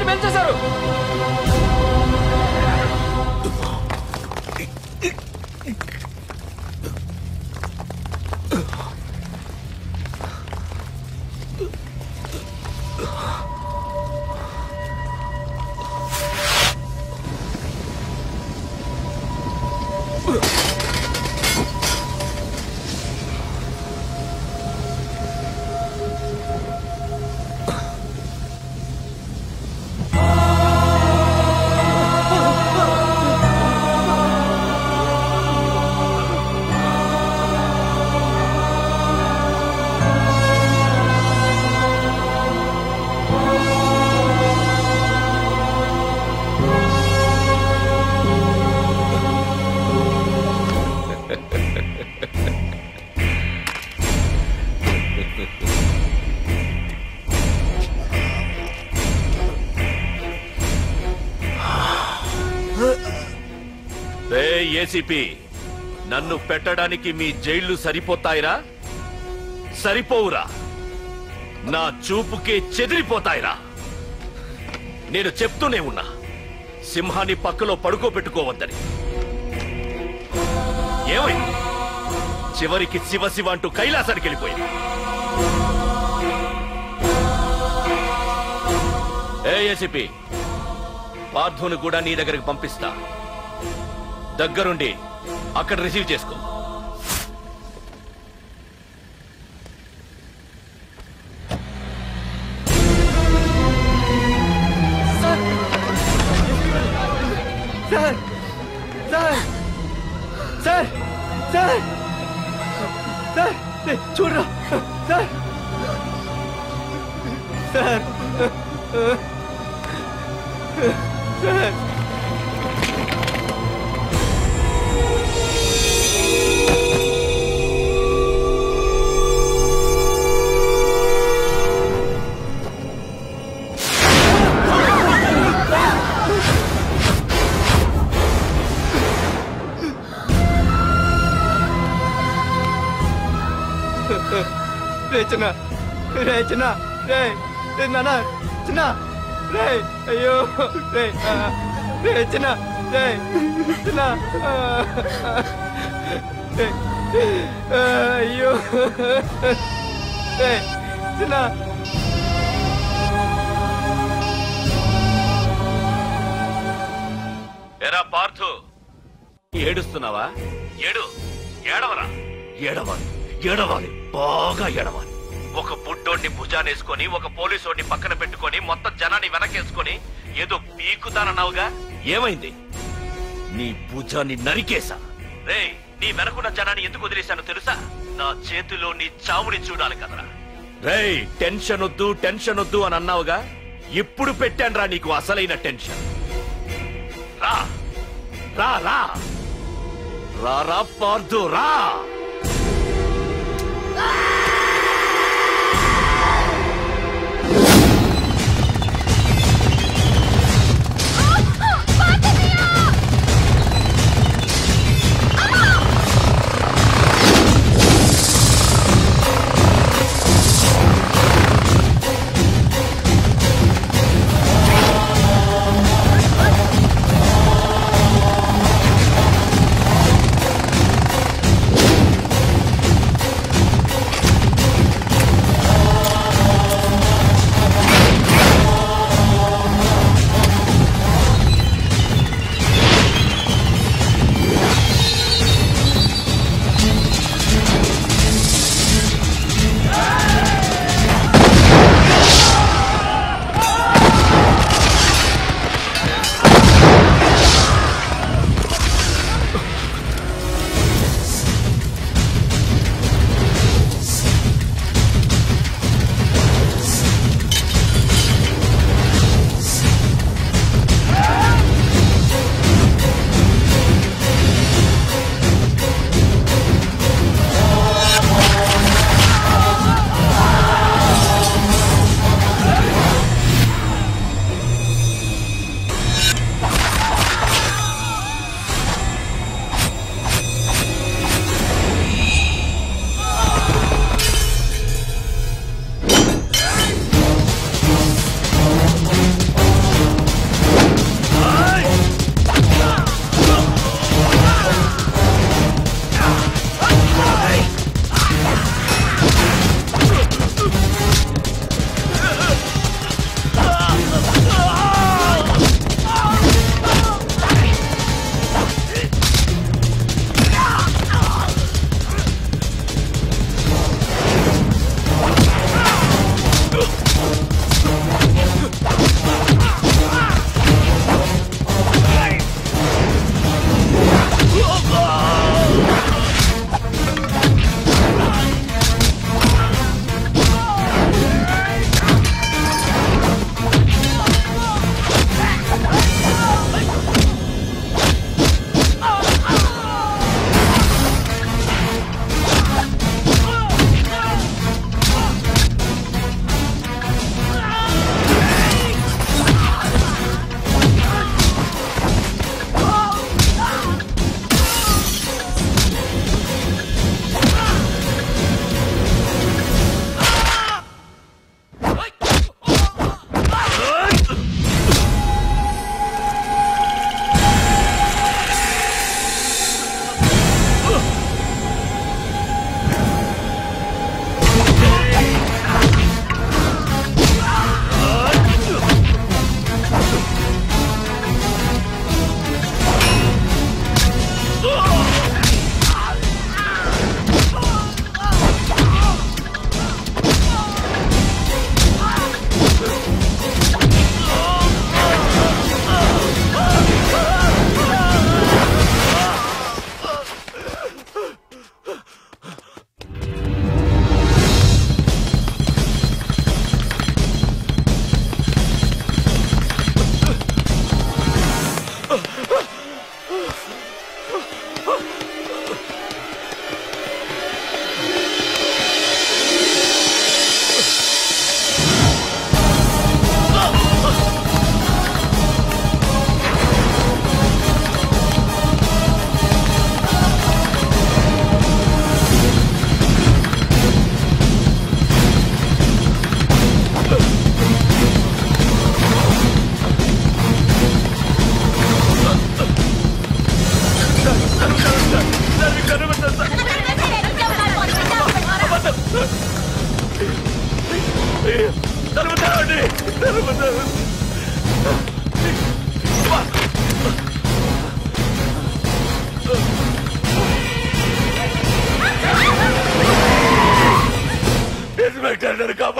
పెంచేశారు రే ACP నన్ను పెట్టడానికి మీ జైళ్లు సరిపోతాయిరా సరిపోవురా నా చూపుకే చెదిరిపోతాయిరా నేను చెప్తూనే ఉన్నా సింహాన్ని పక్కలో పడుకోబెట్టుకోవద్దని ఏమైంది చివరికి శివ శివ అంటూ కైలాసానికి వెళ్ళిపోయింది ఏ ఏసీపీ పార్థును కూడా నీ దగ్గరికి పంపిస్తా దగ్గరుండి అక్కడ రిసీవ్ చేసుకో sir sir sir sir sir ఏ, చూడరా సార్ సార్ సార్ రే చిన్న రే చిన్న రే రే నాన్న చిన్న రే అయ్యో రే ఆ, రే చిన్న రే చిన్న ఆ, రే ఆ, అయ్యో రే చిన్న ఎరా పార్థు ఏడుస్తున్నావా ఏడు ఏడవరా ఏడవాలి ఏడవాలి బాగా ఏడవాలి ఒక బుడ్డోడిని భుజానేసుకొని ఒక పోలీసోడిని పక్కన పెట్టుకొని మొత్తం జనాన్ని వెనకేసుకొని ఏదో పీకుతానన్నావుగా ఏమైంది నీ భుజాన్ని నరికేశా రే నీ వెనకున్న జనాన్ని ఎందుకు వదిలేశానో తెలుసా నా చేతిలో నీ చావుని చూడాలి కదరా రేయ్ టెన్షన్ వద్దు టెన్షన్ వద్దు అని అన్నావుగా ఇప్పుడు పెట్టానురా నీకు అసలైన టెన్షన్ రా రా రా రా రా పార్థు రా ఆ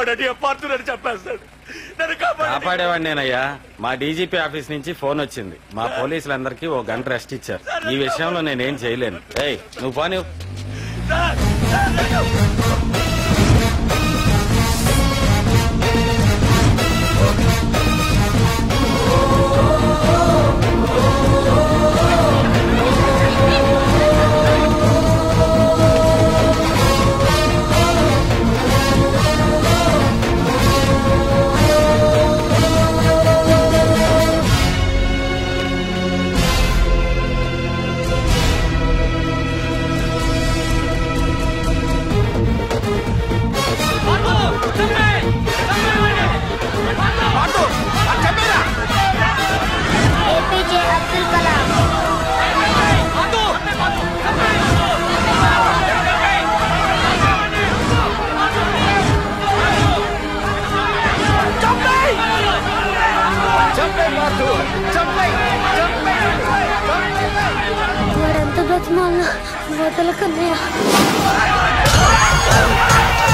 కాపాడని అపార్థులని చెప్పేస్తాడు నన్ను కాపాడండి కాపాడేవాడినేనయ్యా మా డీజీపీ ఆఫీస్ నుంచి ఫోన్ వచ్చింది మా పోలీసులందరికీ ఓ గంట రెస్ట్ ఇచ్చారు ఈ విషయంలో నేనేం చేయలేను ఏయ్ నువ్వు పోనీ సార్, సార్, నన్ను- ఏపీజే అబ్దుల్ కలాం వాడంత బ్రతిమాల వదలకన్నయ్య